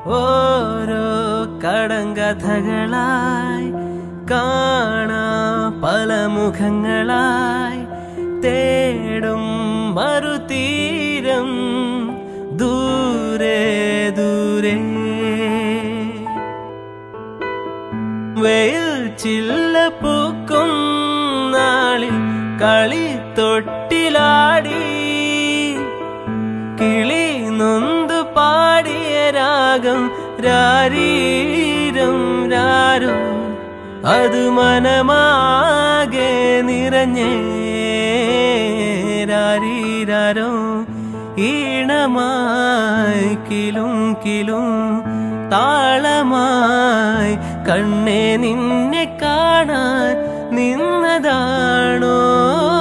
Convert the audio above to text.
ഓരോ കടങ്കഥകളായി കാണാ പല മുഖങ്ങളായി തേടും മറുതീരം ദൂരെ ദൂരെ വെയിൽ ചില്ല പൂക്കും നാളിൽ കളി തൊട്ടിലാടി കിളി നൊന്തു പാടിയ രാഗം രാരീരം രാരോ അത് മനമാകെ നിറഞ്ഞേ രാരീരാരോ ഈണമായി കിലും കിലും താളമായി കണ്ണെ നിന്നെ കാണാൻ നിന്നതാണോ